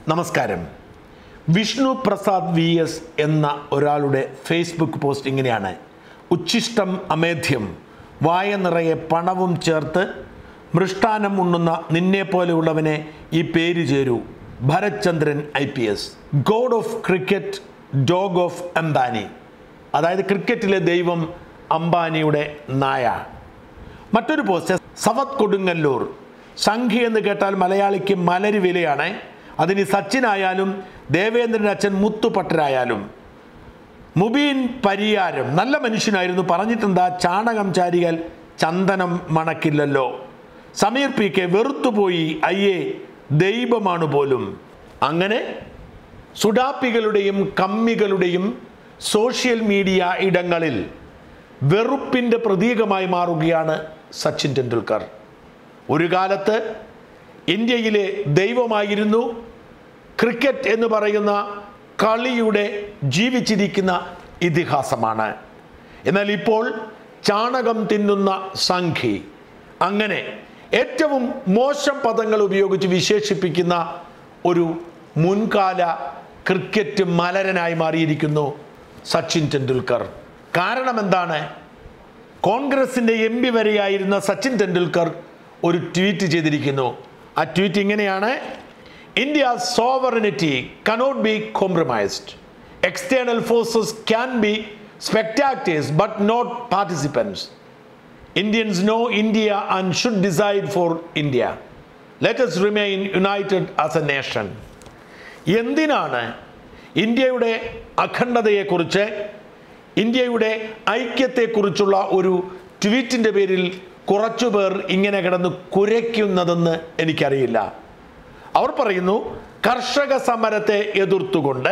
നമസ്കാരം Vishnu Prasad V S എന്ന ഒരാളുടെ ഫേസ്ബുക്ക് പോസ്റ്റ് ഇങ്ങനെയാണ് ഉച്ഛിഷ്ടം അമേധ്യം വായ നിറയെ പണവും ചേർത്ത് മൃഷ്ടാനം ഉണ്ണുന്ന നിന്നെപ്പോലെയുള്ളവനെ ഈ പേര് ചേരൂ Bharath Chandran I P S god of cricket dog of Ambani അതായത് ക്രിക്കറ്റിലെ ദൈവം അംബാനിയുടെ നായ മറ്റൊരു പോസ്റ്റ് സവത് കൊടുങ്ങല്ലൂർ സംഘി എന്ന് കേട്ടാൽ മലയാളിക്ക് മലര് വിലയാണ് അതിന് സച്ചിനായാലും ദേവേന്ദ്രൻ അച്ഛൻ മുത്തുപട്ടരായാലും മുബീൻ പരിയാരം നല്ല മനുഷ്യനായിരുന്നു പറഞ്ഞിട്ടെന്താ ചാണകം ചാരിയാൽ ചന്ദനം മണക്കില്ലല്ലോ സമീർ പി കെ വെറുത്തുപോയി അയ്യേ ദൈവമാണ് പോലും അങ്ങനെ സുഡാപ്പികളുടെയും കമ്മികളുടെയും സോഷ്യൽ മീഡിയ ഇടങ്ങളിൽ വെറുപ്പിൻ്റെ പ്രതീകമായി മാറുകയാണ് സച്ചിൻ ടെണ്ടുൽക്കർ ഒരു കാലത്ത് ഇന്ത്യയിലെ ദൈവമായിരുന്നു ക്രിക്കറ്റ് എന്ന് പറയുന്ന കളിയുടെ ജീവിച്ചിരിക്കുന്ന ഇതിഹാസമാണ് എന്നാൽ ഇപ്പോൾ ചാണകം തിന്നുന്ന സംഘി അങ്ങനെ ഏറ്റവും മോശം പദങ്ങൾ ഉപയോഗിച്ച് വിശേഷിപ്പിക്കുന്ന ഒരു മുൻകാല ക്രിക്കറ്റ് മലരനായി മാറിയിരിക്കുന്നു സച്ചിൻ ടെണ്ടുൽക്കർ കാരണം എന്താണ് കോൺഗ്രസിൻ്റെ എം പി വരെയായിരുന്ന സച്ചിൻ ടെണ്ടുൽക്കർ ഒരു ട്വീറ്റ് ചെയ്തിരിക്കുന്നു ആ ട്വീറ്റ് ഇങ്ങനെയാണ് India sovereignty cannot be compromised external forces can be spectators but not participants Indians know India and should decide for India let's remain united as a nation എന്തിനാണ് ഇന്ത്യയുടെ അഖണ്ഡതയെക്കുറിച്ച് ഇന്ത്യയുടെ ഐക്യത്തെക്കുറിച്ചുള്ള ഒരു ട്വീറ്റിൻ്റെ പേരിൽ കുറച്ചുപേർ ഇങ്ങനെ കിടന്ന് കുരയ്ക്കുന്നതെന്ന് എനിക്കറിയില്ല അവർ പറയുന്നു കർഷക സമരത്തെ എതിർത്തുകൊണ്ട്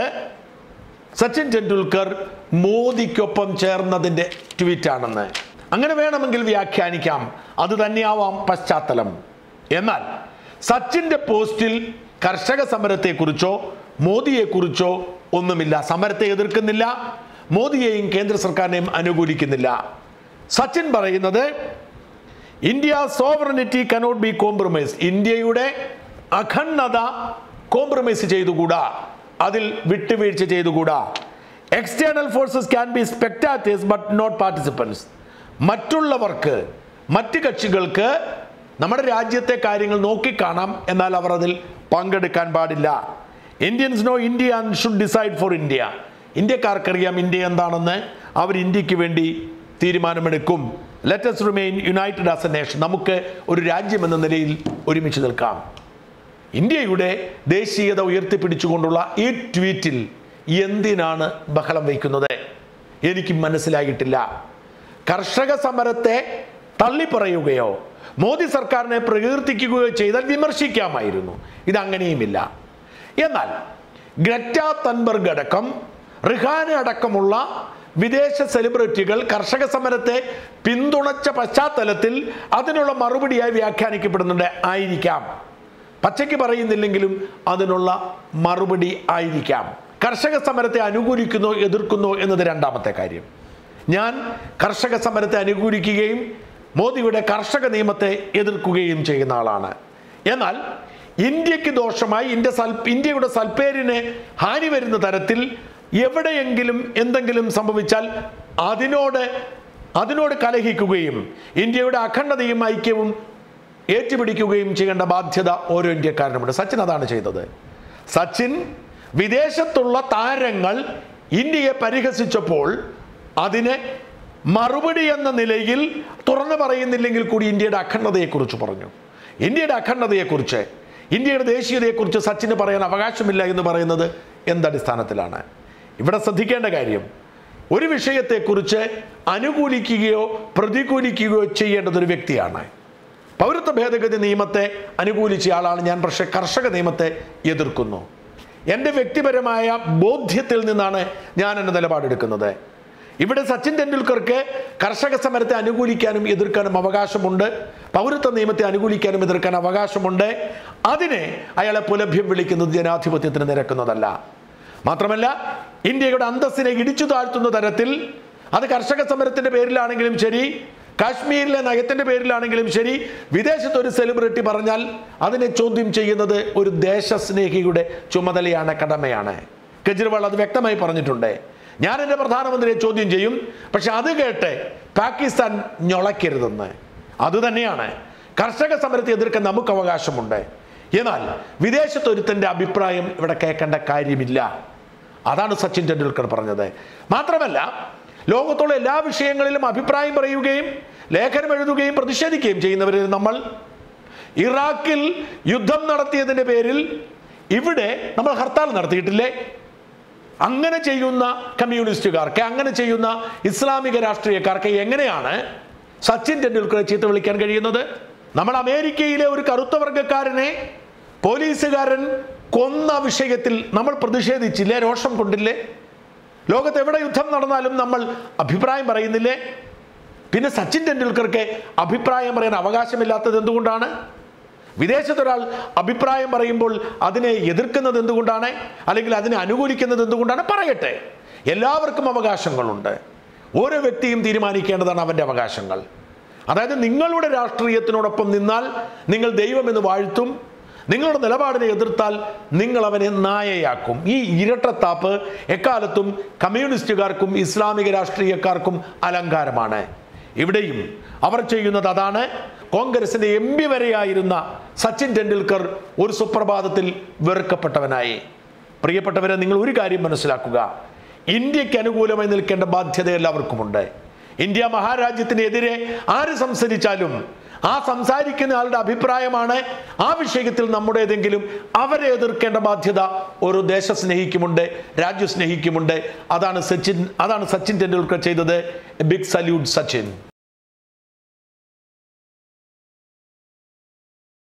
സച്ചിൻ ടെണ്ടുൽക്കർ മോദിക്കൊപ്പം ചേർന്നതിൻ്റെ ട്വീറ്റാണെന്ന് അങ്ങനെ വേണമെങ്കിൽ വ്യാഖ്യാനിക്കാം അത് തന്നെയാവാം പശ്ചാത്തലം എന്നാൽ സച്ചിൻ്റെ പോസ്റ്റിൽ കർഷക സമരത്തെക്കുറിച്ചോ മോദിയെക്കുറിച്ചോ ഒന്നുമില്ല സമരത്തെ എതിർക്കുന്നില്ല മോദിയെയും കേന്ദ്ര സർക്കാരിനെയും അനുകൂലിക്കുന്നില്ല സച്ചിൻ പറയുന്നത് India sovereignty cannot be compromise ഇന്ത്യയുടെ അഖണ്ഡത കോംപ്രമൈസ് ചെയ്തുകൂടാ അതിൽ വിട്ടുവീഴ്ച ചെയ്തുകൂടാ external forces can be spectators but not participants മറ്റുള്ളവർക്ക് മറ്റ് കക്ഷികൾക്ക് നമ്മുടെ രാജ്യത്തെ കാര്യങ്ങൾ നോക്കിക്കാണാം എന്നാൽ അവർ അതിൽ പങ്കെടുക്കാൻ പാടില്ല Indians know India and should decide for India ഇന്ത്യക്കാർക്കറിയാം ഇന്ത്യ എന്താണെന്ന് അവർ ഇന്ത്യക്ക് വേണ്ടി തീരുമാനമെടുക്കും let's remain united as a nation നമുക്ക് ഒരു രാജ്യം എന്ന നിലയിൽ ഒരുമിച്ച് നിൽക്കാം ഇന്ത്യയുടെ ദേശീയത ഉയർത്തിപ്പിടിച്ചുകൊണ്ടുള്ള ഈ ട്വീറ്റിൽ എന്തിനാണ് ബഹളം വയ്ക്കുന്നത് എനിക്ക് മനസ്സിലായിട്ടില്ല കർഷക സമരത്തെ തള്ളിപ്പറയുകയോ മോദി സർക്കാരിനെ പ്രകീർത്തിക്കുകയോ ചെയ്താൽ വിമർശിക്കാമായിരുന്നു ഇതങ്ങനെയുമില്ല എന്നാൽ ഗ്രറ്റ തൻബർഗ് അടക്കം റിഹാന അടക്കമുള്ള വിദേശ സെലിബ്രിറ്റികൾ കർഷക സമരത്തെ പിന്തുണച്ച പശ്ചാത്തലത്തിൽ അതിനുള്ള മറുപടിയായി വ്യാഖ്യാനിക്കപ്പെടുന്നുണ്ട് ആയിരിക്കാം പച്ചയ്ക്ക് പറയുന്നില്ലെങ്കിലും അതിനുള്ള മറുപടി ആയിരിക്കാം കർഷക സമരത്തെ അനുകൂലിക്കുന്നോ എതിർക്കുന്നോ എന്നത് രണ്ടാമത്തെ കാര്യം ഞാൻ കർഷക സമരത്തെ അനുകൂലിക്കുകയും മോദിയുടെ കർഷക നിയമത്തെ എതിർക്കുകയും ചെയ്യുന്ന ആളാണ് എന്നാൽ ഇന്ത്യക്ക് ദോഷമായി ഇന്ത്യ സൽ ഇന്ത്യയുടെ സൽപ്പേരിന് ഹാനി വരുന്ന തരത്തിൽ എവിടെയെങ്കിലും എന്തെങ്കിലും സംഭവിച്ചാൽ അതിനോട് അതിനോട് കലഹിക്കുകയും ഇന്ത്യയുടെ അഖണ്ഡതയും ഐക്യവും ഏറ്റുപിടിക്കുകയും ചെയ്യേണ്ട ബാധ്യത ഓരോ ഇന്ത്യക്കാരനുമുണ്ട് സച്ചിൻ അതാണ് ചെയ്തത് സച്ചിൻ വിദേശത്തുള്ള താരങ്ങൾ ഇന്ത്യയെ പരിഹസിച്ചപ്പോൾ അതിന് മറുപടി എന്ന നിലയിൽ തുറന്നു പറയുന്നില്ലെങ്കിൽ കൂടി ഇന്ത്യയുടെ അഖണ്ഡതയെക്കുറിച്ച് പറഞ്ഞു ഇന്ത്യയുടെ അഖണ്ഡതയെക്കുറിച്ച് ഇന്ത്യയുടെ ദേശീയതയെക്കുറിച്ച് സച്ചിന് പറയാൻ അവകാശമില്ല എന്ന് പറയുന്നത് എന്തടിസ്ഥാനത്തിലാണ് ഇവിടെ ശ്രദ്ധിക്കേണ്ട കാര്യം ഒരു വിഷയത്തെക്കുറിച്ച് അനുകൂലിക്കുകയോ പ്രതികൂലിക്കുകയോ ചെയ്യേണ്ടത് ഒരു വ്യക്തിയാണ് പൗരത്വ ഭേദഗതി നിയമത്തെ അനുകൂലിച്ച ആളാണ് ഞാൻ പക്ഷേ കർഷക നിയമത്തെ എതിർക്കുന്നു എൻ്റെ വ്യക്തിപരമായ ബോധ്യത്തിൽ നിന്നാണ് ഞാൻ എൻ്റെ നിലപാടെടുക്കുന്നത് ഇവിടെ സച്ചിൻ ടെണ്ടുൽക്കർക്ക് കർഷക സമരത്തെ അനുകൂലിക്കാനും എതിർക്കാനും അവകാശമുണ്ട് പൗരത്വ നിയമത്തെ അനുകൂലിക്കാനും എതിർക്കാൻ അവകാശമുണ്ട് അതിനെ അയാളെ പുലഭ്യം വിളിക്കുന്നത് ജനാധിപത്യത്തിന് നിരക്കുന്നതല്ല മാത്രമല്ല ഇന്ത്യയുടെ അന്തസ്സിനെ ഇടിച്ചു താഴ്ത്തുന്ന തരത്തിൽ അത് കർഷക സമരത്തിന്റെ പേരിലാണെങ്കിലും ശരി കാശ്മീരിലെ നയത്തിന്റെ പേരിലാണെങ്കിലും ശരി വിദേശത്ത് ഒരു സെലിബ്രിറ്റി പറഞ്ഞാൽ അതിനെ ചോദ്യം ചെയ്യുന്നത് ഒരു ദേശസ്നേഹിയുടെ ചുമതലയാണ് കടമയാണ് കെജ്രിവാൾ അത് വ്യക്തമായി പറഞ്ഞിട്ടുണ്ട് ഞാൻ എൻ്റെ പ്രധാനമന്ത്രിയെ ചോദ്യം ചെയ്യും പക്ഷെ അത് കേട്ട് പാകിസ്ഥാൻ ഞൊളയ്ക്കരുതെന്ന് അതുതന്നെയാണ് കർഷക സമരത്തെ എതിർക്കാൻ നമുക്ക് അവകാശമുണ്ട് എന്നാൽ വിദേശത്തൊരുത്തൻ്റെ അഭിപ്രായം ഇവിടെ കേൾക്കേണ്ട കാര്യമില്ല അതാണ് സച്ചിൻ ടെണ്ടുൽക്കർ പറഞ്ഞത് മാത്രമല്ല ലോകത്തുള്ള എല്ലാ വിഷയങ്ങളിലും അഭിപ്രായം പറയുകയും ലേഖനം എഴുതുകയും പ്രതിഷേധിക്കുകയും ചെയ്യുന്നവരിൽ നമ്മൾ ഇറാഖിൽ യുദ്ധം നടത്തിയതിൻ്റെ പേരിൽ ഇവിടെ നമ്മൾ ഹർത്താൽ നടത്തിയിട്ടില്ലേ അങ്ങനെ ചെയ്യുന്ന കമ്മ്യൂണിസ്റ്റുകാർക്ക് അങ്ങനെ ചെയ്യുന്ന ഇസ്ലാമിക രാഷ്ട്രീയക്കാർക്ക് എങ്ങനെയാണ് സച്ചിൻ ടെണ്ടുൽക്കറെ ചീത്ത വിളിക്കാൻ കഴിയുന്നത് നമ്മൾ അമേരിക്കയിലെ ഒരു കറുത്ത വർഗക്കാരനെ പോലീസുകാരൻ കൊന്ന വിഷയത്തിൽ നമ്മൾ പ്രതിഷേധിച്ചില്ലേ രോഷം കൊണ്ടില്ലേ ലോകത്ത് എവിടെ യുദ്ധം നടന്നാലും നമ്മൾ അഭിപ്രായം പറയുന്നില്ലേ പിന്നെ സച്ചിൻ ടെണ്ടുൽക്കർക്ക് അഭിപ്രായം പറയാൻ അവകാശമില്ലാത്തത് എന്തുകൊണ്ടാണ് വിദേശത്തൊരാൾ അഭിപ്രായം പറയുമ്പോൾ അതിനെ എതിർക്കുന്നത് എന്തുകൊണ്ടാണ് അല്ലെങ്കിൽ അതിനെ അനുകൂലിക്കുന്നത് എന്തുകൊണ്ടാണ് പറയട്ടെ എല്ലാവർക്കും അവകാശങ്ങളുണ്ട് ഓരോ വ്യക്തിയും തീരുമാനിക്കേണ്ടതാണ് അവൻ്റെ അവകാശങ്ങൾ അതായത് നിങ്ങളുടെ രാഷ്ട്രീയത്തിനോടൊപ്പം നിന്നാൽ നിങ്ങൾ ദൈവമെന്ന് വാഴ്ത്തും നിങ്ങളുടെ നിലപാടിനെ എതിർത്താൽ നിങ്ങൾ അവനെ നായയാക്കും ഈ ഇരട്ടത്താപ്പ് എക്കാലത്തും കമ്മ്യൂണിസ്റ്റുകാർക്കും ഇസ്ലാമിക രാഷ്ട്രീയക്കാർക്കും അലങ്കാരമാണ് ഇവിടെയും അവർ ചെയ്യുന്നത് അതാണ് കോൺഗ്രസിന്റെ എം പി വരെയായിരുന്ന സച്ചിൻ ടെണ്ടുൽക്കർ ഒരു സുപ്രഭാതത്തിൽ വെറുക്കപ്പെട്ടവനായി പ്രിയപ്പെട്ടവരെ നിങ്ങൾ ഒരു കാര്യം മനസ്സിലാക്കുക ഇന്ത്യക്ക് അനുകൂലമായി നിൽക്കേണ്ട ബാധ്യത എല്ലാവർക്കുമുണ്ട് ഇന്ത്യ മഹാരാജ്യത്തിനെതിരെ ആര് സംസാരിച്ചാലും ആ സംസാരിക്കുന്ന ആളുടെ അഭിപ്രായമാണ് ആ വിഷയത്തിൽ നമ്മുടേതെങ്കിലും അവരെ എതിർക്കേണ്ട ബാധ്യത ഓരോ ദേശസ്നേഹിക്കുമുണ്ട് രാജ്യസ്നേഹിക്കുമുണ്ട് അതാണ് സച്ചിൻ അതാണ് സച്ചിൻ ടെണ്ടുൽക്കർ ചെയ്തത് ബിഗ് സല്യൂട്ട് സച്ചിൻ